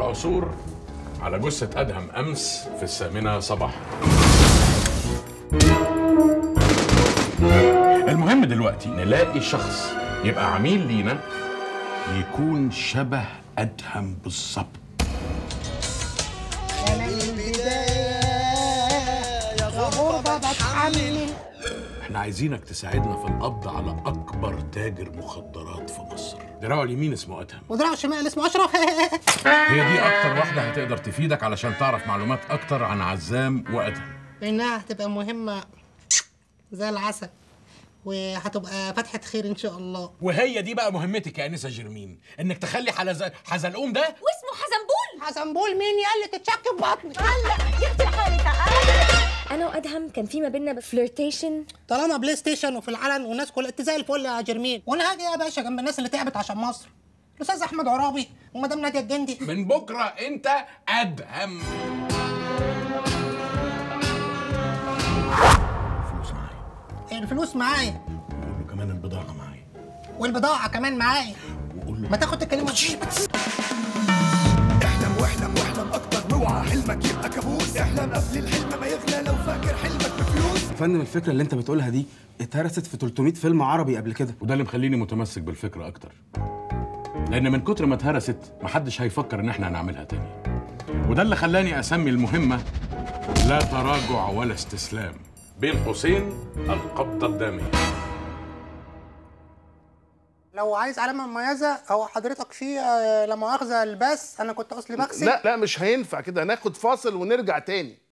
عثور على جثة أدهم أمس في الثامنة صباحا المهم دلوقتي نلاقي شخص يبقى عميل لينا يكون شبه أدهم بالظبط احنا عايزينك تساعدنا في القبض على أكبر تاجر مخدرات في مصر دراعه اليمين اسمه أدهم ودراعه الشمال اسمه اشرف هي دي أكتر واحدة هتقدر تفيدك علشان تعرف معلومات أكتر عن عزام وأدهم لانها هتبقى مهمه زي العسل وهتبقى فتحه خير ان شاء الله وهي دي بقى مهمتك يا انسه جرمين انك تخلي حلز... حزلقوم ده واسمه حزنبول حسنبول مين يقول لك تشك في بطني هلا جبت حالي تعالى انا وادهم كان في ما بيننا فلirtation طالما بلاي ستيشن وفي العلن والناس كلها انت زي الفل يا جرمين وانا هاجي يا باشا جنب الناس اللي تعبت عشان مصر الاستاذ احمد عرابي ومدام ناديه الجندي من بكره انت ادهم فلوس معايا الفلوس معايا وقول له كمان البضاعه معايا والبضاعه كمان معايا وقول له ما تاخد الكلمه احلم واحلم واحلم اكتر اوعى حلمك يبقى كابوس احلم قبل الحلم ما يغلى لو فاكر حلمك بفلوس يا فندم الفكره اللي انت بتقولها دي اتهرست في 300 فيلم عربي قبل كده وده اللي مخليني متمسك بالفكره اكتر لان من كتر ما اتهرست محدش هيفكر ان احنا هنعملها تاني وده اللي خلاني اسمي المهمه لا تراجع ولا استسلام بين قوسين القبضه الداميه لو عايز علامه مميزه او حضرتك في آه، لا مؤاخذه الباس انا كنت اصلي بغسل لا لا مش هينفع كده هناخد فاصل ونرجع تاني